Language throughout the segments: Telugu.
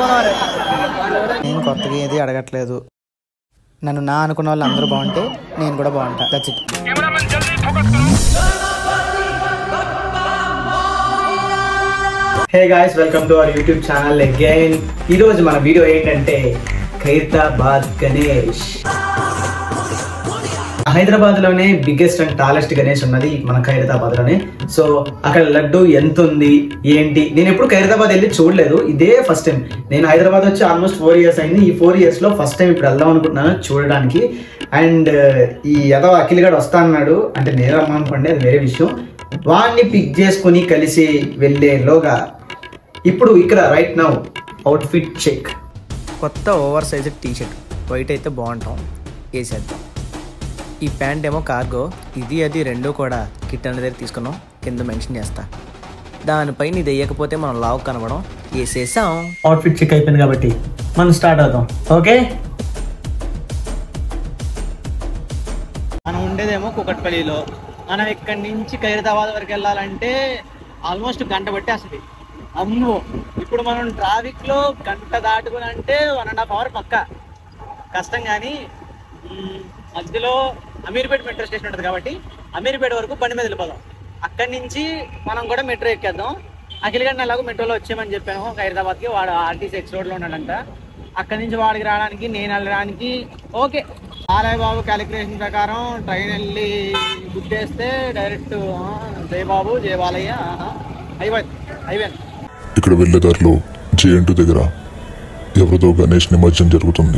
నేను కొత్తగా ఏది అడగట్లేదు నన్ను నా అనుకున్న వాళ్ళు అందరూ బాగుంటే నేను కూడా బాగుంటా that's it hey guys welcome to our YouTube channel again ఈ రోజు మన వీడియో ఏంటంటే ఖైరతాబాద్ గణేష్ హైదరాబాద్ లోనే బిగ్గెస్ట్ అండ్ టాలెస్ట్ గణేష్ ఉన్నది మన ఖైరతాబాద్ లోనే సో అక్కడ లడ్డు ఎంత ఉంది ఏంటి నేను ఎప్పుడు ఖైరతాబాద్ వెళ్ళి చూడలేదు ఇదే ఫస్ట్ టైం నేను హైదరాబాద్ వచ్చి ఆల్మోస్ట్ ఫోర్ ఇయర్స్ అయింది ఈ ఫోర్ ఇయర్స్ లో ఫస్ట్ టైం ఇప్పుడు వెళ్దాం అనుకుంటున్నాను చూడడానికి అండ్ ఈ యదవ అఖిల్ గడ్ వస్తా అన్నాడు అంటే నేను రమ్మనుకోండి అది వేరే విషయం వాడిని పిక్ చేసుకుని కలిసి వెళ్ళేలోగా ఇప్పుడు ఇక్కడ రైట్ నౌ అవుట్ఫిట్ చెక్ కొత్త over size T shirt white అయితే బాగుంటాం వేసేద్దాం ఈ ప్యాంట్ ఏమో కార్గో ఇది అది రెండు కూడా కిట్ అనే దగ్గర తీసుకున్నాం కింద మెన్షన్ చేస్తా దానిపైన ఇది వేయకపోతే మనం లావు కనబడం వేసేసాం అవుట్ఫిట్ చెక్ అయిపోయింది కాబట్టి మనం స్టార్ట్ అవుతాం ఓకే మనం ఉండేదేమో కుకట్పల్లిలో మనం ఇక్కడి నుంచి ఖైరతాబాద్ వరకు వెళ్ళాలంటే ఆల్మోస్ట్ గంట పట్టేస్తుంది అమ్మో ఇప్పుడు మనం ట్రాఫిక్ లో గంట దాటుకుని అంటే వన్ అండ్ హాఫ్ అవర్ పక్క కష్టం కానీ మ్, మధ్యలో అమీర్పేట మెట్రో స్టేషన్ ఉంటుంది కాబట్టి అమీర్పేట వరకు బండి మీద వెళ్ళిపోదాం అక్కడి నుంచి మనం కూడా మెట్రో ఎక్కేద్దాం అఖిల్ గారిని ఎలాగో మెట్రోలో వచ్చామని చెప్పాను హైదరాబాద్కి వాడు ఆర్టీసీ ఎక్స్ రోడ్లో ఉన్నాడంట అక్కడి నుంచి వాడికి రావడానికి నేను వెళ్ళడానికి ఓకే ఆలయ బాబు క్యాలిక్యులేషన్ ప్రకారం ట్రైన్ వెళ్ళి బుక్ చేస్తే డైరెక్ట్ జయబాబు జయబాలయ్య అయిపోయింది అయిపోయింది ఇక్కడ వెళ్లే దారిలో జేఎన్టు దగ్గర ఎవరిదో గణేష్ నిమజ్జనం జరుగుతుంది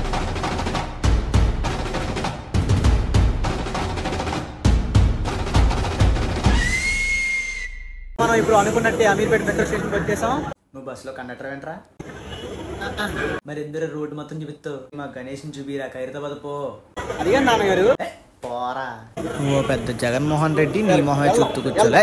మనం ఇప్పుడు అనుకున్నట్టే అమీర్పేట మెట్రో స్టేషన్కి వచ్చేసాం నువ్వు బస్సులో కండక్టర్ ఏంట్రా మరి ఇద్దరు రోడ్డు మొత్తం చూపిస్తావు మా గణేష్ని చూపిరా ఖైరతాబాద్ పో అదిగా నాన్నగారు పోరా ఓ పెద్ద జగన్మోహన్ రెడ్డి నీ మొహమే చూస్తూ కూర్చోలే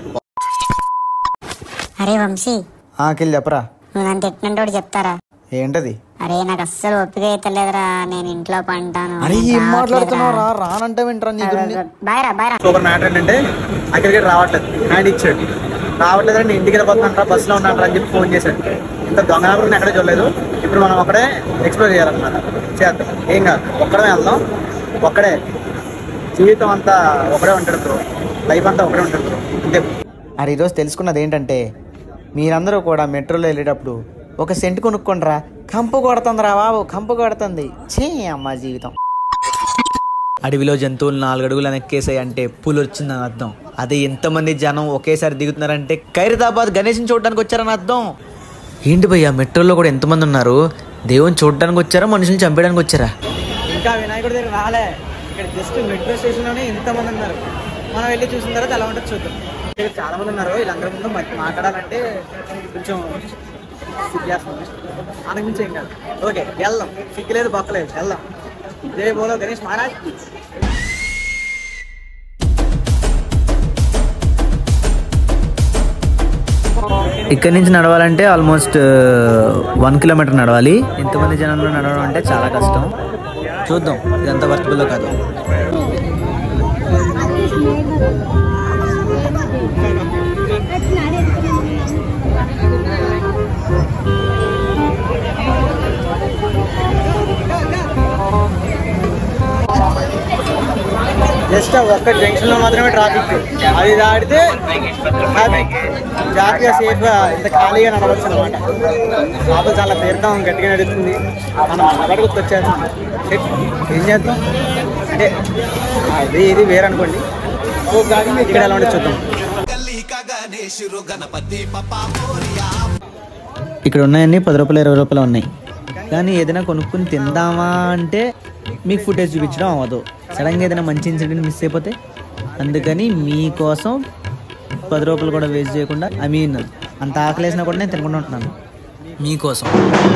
అరే వంశీ ఆకెళ్ళి చెప్పరా నువ్వు నన్ను తిట్టినట్టు చెప్తారా ఏంటది అరే నాకు అస్సలు ఓపిక అవుతలేదురా నేను ఇంట్లో పంటాను అరే ఏం మాట్లాడుతున్నావు రా రానంటే వింటరా నీ గురించి బాయ్ రా బాయ్ రా సూపర్ మ్యాటర్ ఏంటంటే అక్కడికి రావట్లేదు హ్యాండ్ ఇచ్చాడు రావట్లేదు నేను ఇంటికి వెళ్ళిపోతున్నాను రా బస్సులో ఉన్నాను అని చెప్పి ఫోన్ చేశాడు ఇంత దొంగ ఎక్కడ చూడలేదు ఇప్పుడు మనం ఒక్కడే ఎక్స్ప్లోర్ చేయాలన్నమాట చేద్దాం ఏం కాదు ఒక్కడే వెళ్దాం ఒక్కడే జీవితం అంతా ఒకడే ఉంటాడు బ్రో లైఫ్ అంతా ఒకడే ఉంటాడు బ్రో అంతే అది ఈరోజు తెలుసుకున్నది ఏంటంటే మీరందరూ కూడా మెట్రోలో వెళ్ళేటప్పుడు ఒక సెంటు కొనుక్కోండిరా కంపు కొడుతుందిరా బాబు కంపు కొడుతుంది చే అమ్మ జీవితం అడవిలో జంతువులు నాలుగు అడుగులు ఎక్కేసాయి అంటే పులి వచ్చిందని అర్థం అదే ఎంతమంది జనం ఒకేసారి దిగుతున్నారంటే ఖైరతాబాద్ గణేష్ని చూడడానికి వచ్చారని అర్థం ఏంటి భయ్యా మెట్రోలో కూడా ఎంతమంది ఉన్నారు దేవుని చూడడానికి వచ్చారా మనుషుల్ని చంపేయడానికి వచ్చారా ఇంకా వినాయకుడి దగ్గర రాలే ఇక్కడ జస్ట్ మెట్రో స్టేషన్ లోనే ఇంతమంది ఉన్నారు మనం వెళ్ళి చూసిన తర్వాత ఎలా ఉంటుంది చూద్దాం ఇక్కడ చాలా మంది ఉన్నారు వీళ్ళందరి ముందు మా- మాట్లాడాలంటే కొంచెం సిగ్గేస్తుంది ఆనందించి ఏం కాదు ఓకే వెళ్దాం సిగ్గులేదు బొక్కలేదు వెళ్దాం జై బోలో గణేష్ మహారాజ్ ఇక్కడ నుంచి నడవాలంటే ఆల్మోస్ట్ వన్ కిలోమీటర్ నడవాలి ఎంతమంది జనంలో నడవడం అంటే చాలా కష్టం చూద్దాం ఇదంతా వర్తబుల్లో కాదు జస్ట్ ఒక్క జంక్షన్ లో మాత్రమే ట్రాఫిక్ అది దాటితే హ్యాపీ జాగ్రత్తగా సేఫ్ గా ఇంత ఖాళీగా నడవచ్చు అనమాట లోపల చాలా తీర్థం గట్టిగా నడుస్తుంది మనం అలవాటు గుర్తొచ్చేస్తుంది షిట్, ఏం చేద్దాం అంటే అది ఇది వేరే అనుకోండి ఇక్కడ ఎలా ఉంటే చూద్దాం ఇక్కడ ఉన్నాయన్నీ పది రూపాయలు ఇరవై రూపాయలు ఉన్నాయి కానీ ఏదైనా కొనుక్కుని తిందామా అంటే మీకు ఫుటేజ్ చూపించడం అవ్వదు సడన్గా ఏదైనా మంచి ఇన్సిడెంట్ మిస్ అయిపోతే అందుకని మీకోసం పది రూపాయలు కూడా వేస్ట్ చేయకుండా ఐ మీన్ అంత ఆకలేసినా కూడా నేను తినకుండా ఉంటున్నాను మీకోసం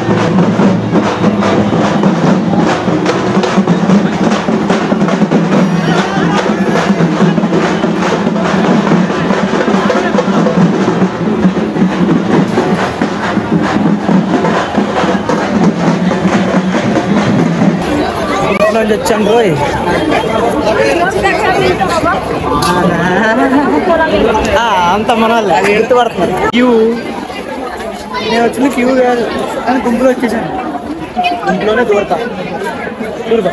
నుంచి వచ్చాం రోయ్ ఆ, అంత మన వాళ్ళే గుర్తుపడుతున్నారు యూ నేను వచ్చింది క్యూ కాదు కానీ గుంపులో వచ్చేసాను గుంపులోనే దూరతా దూరతా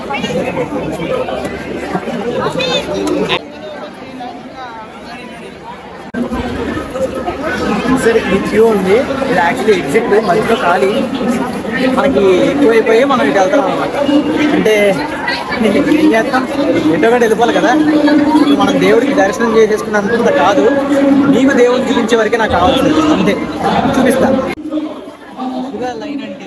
సరే ఈ క్యూ ఉంది ఇది యాక్చువల్లీ ఎగ్జిట్ మధ్యలో ఖాళీ మనకి ఎక్కువైపోయి మనం ఇటు వెళ్తాం అనమాట అంటే ఏం చేస్తాం ఎటో కూడా వెళ్ళిపోవాలి కదా ఇప్పుడు మనం దేవుడికి దర్శనం చేసేసుకున్నంత కాదు నీకు దేవుడిని చూపించే వరకే నాకు కావాల్సింది అంతే చూపిస్తా ఇదా లైన్ అంటే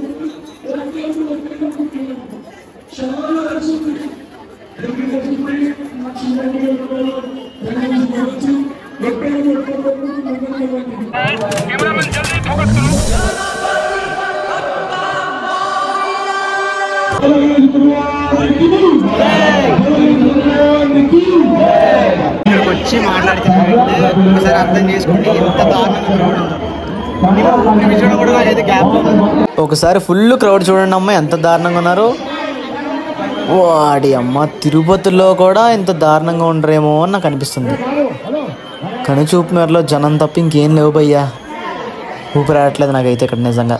ఇక్కడికి వచ్చి మాట్లాడుతున్నారంటే ఒకసారి అర్థం చేసుకోండి ఎంత దారుణంగా క్రౌడ్ ఉందో నిమిషంలో కూడా ఏదైతే గ్యాప్ ఒకసారి ఫుల్ క్రౌడ్ చూడండి అమ్మ ఎంత దారుణంగా ఉన్నారు వాడి అమ్మ తిరుపతిలో కూడా ఇంత దారుణంగా ఉండరేమో అని నాకు అనిపిస్తుంది కనుచూపు మేరలో జనం తప్ప ఇంకేం లేవు భయ్యా ఊపిరాడట్లేదు నాకైతే ఇక్కడ నిజంగా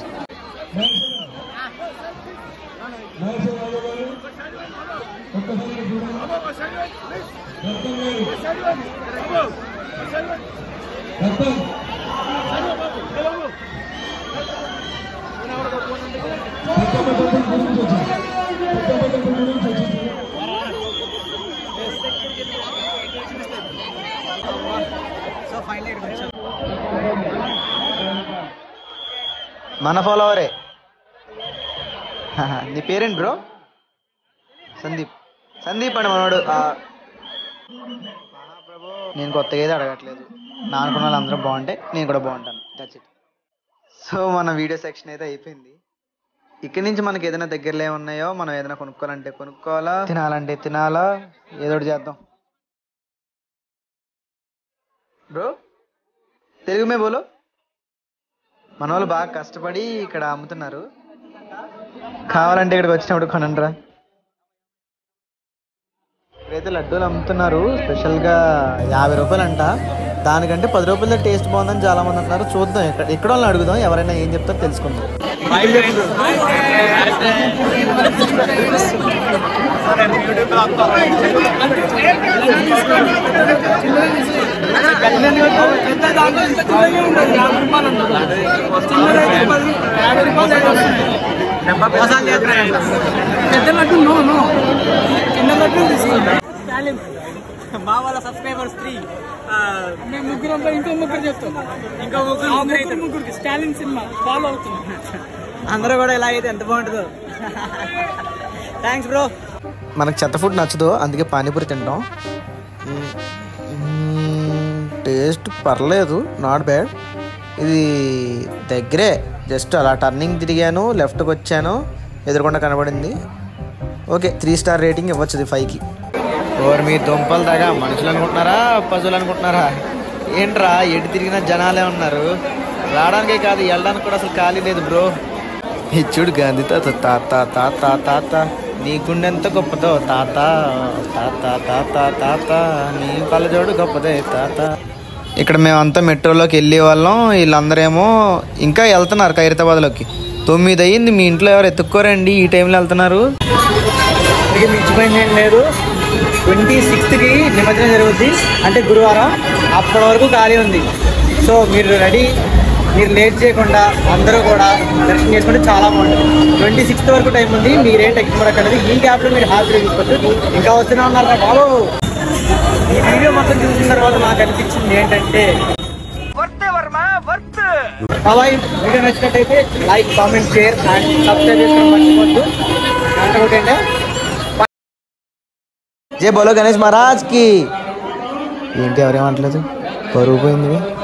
సో ఫైనల్ ఇక్కడికి వచ్చాం మన ఫాలోవరే నీ పేరేంటి బ్రో సందీప్ సందీప్ అండి మనోడు ఆ, నేను కొత్తగా ఏది అడగట్లేదు నా అనుకున్న వాళ్ళు అందరూ బాగుంటే నేను కూడా బాగుంటాను దట్స్ ఇట్ సో మన వీడియో సెక్షన్ అయితే అయిపోయింది ఇక్కడి నుంచి మనకి ఏదైనా దగ్గరలో ఏమున్నాయో మనం ఏదైనా కొనుక్కోవాలంటే కొనుక్కోవాలా తినాలంటే తినాలా ఏదో ఒకటి చేద్దాం బ్రో తెలుగు మే బోలో మన వాళ్ళు బాగా కష్టపడి ఇక్కడ అమ్ముతున్నారు కావాలంటే ఇక్కడికి వచ్చినప్పుడు కొనండిరా ఇక్కడైతే లడ్డూలు అమ్ముతున్నారు స్పెషల్గా యాభై రూపాయలు అంట దానికంటే పది రూపాయల టేస్ట్ బాగుందని చాలా మంది అంటున్నారు చూద్దాం ఎక్కడ ఎక్కడ వాళ్ళని అడుగుదాం ఎవరైనా ఏం చెప్తారో తెలుసుకుందాం పెద్ద లడ్డు నో నో చిన్న లడ్డు స్టాలిన్ మా వాళ్ళ సబ్స్క్రైబర్స్ త్రీ మేము ముగ్గురం ఇంకో ముగ్గురు చెప్తాం ఇంకో ముగ్గురు ముగ్గురికి స్టాలిన్ సినిమా ఫాలో అవుతుంది అందరూ కూడా ఇలా అయితే ఎంత బాగుంటుందో థ్యాంక్స్ బ్రో మనకు చెత్త ఫుడ్ నచ్చదు అందుకే పానీపూరి తింటాం టేస్ట్ పర్లేదు నాట్ బ్యాడ్ ఇది దగ్గరే జస్ట్ అలా టర్నింగ్ తిరిగాను లెఫ్ట్కి వచ్చాను ఎదురుకుండా కనబడింది ఓకే త్రీ స్టార్ రేటింగ్ ఇవ్వచ్చు ఇది ఫైవ్కి ఓర్ మీ దుంపలు దాగా మనుషులు అనుకుంటున్నారా పశువులు అనుకుంటున్నారా ఏంట్రా ఎటు తిరిగిన జనాలే ఉన్నారు రావడానికే కాదు వెళ్ళడానికి కూడా అసలు ఖాళీ లేదు బ్రో ఇచ్చుడు గాంధీ తాత తాత తాత తాత నీ గుండెంత గొప్పదో తాత తాత తాత తాత నీ కళ్ళజోడు గొప్పదే తాత ఇక్కడ మేమంతా మెట్రోలోకి వెళ్ళే వాళ్ళం వీళ్ళందరేమో ఇంకా వెళ్తున్నారు ఖైరతాబాద్లోకి తొమ్మిది అయ్యింది మీ ఇంట్లో ఎవరు ఎత్తుక్కోరండి ఈ టైంలో వెళ్తున్నారు ఇక మించిపోయింది ఏం లేదు ట్వంటీ సిక్స్త్కి నిమజ్జనం జరుగుద్ది అంటే గురువారం అప్పటి వరకు ఖాళీ ఉంది సో మీరు రెడీ మీరు లేట్ చేయకుండా అందరూ కూడా దర్శనం చేసుకుంటే చాలా బాగుంటుంది ట్వంటీ సిక్స్త్ వరకు టైం ఉంది మీరేం టెక్స్ట్ పడక్కర్లేదు ఈ గ్యాప్లో మీరు హ్యాపీగా చూసుకోవచ్చు ఇంకా వస్తూనే ఉన్నారు కదా బాబు ఈ వీడియో మొత్తం చూసిన తర్వాత నాకు అనిపించింది ఏంటంటే బాబాయ్ వీడియో నచ్చినట్టయితే like comment share and subscribe చేసుకోవడం మర్చిపోద్దు అంటే ఒకటంటే జై బోలో గణేష్ మహారాజ్ కి ఏంటి ఎవరేమంటలేదు పరుగు పోయింది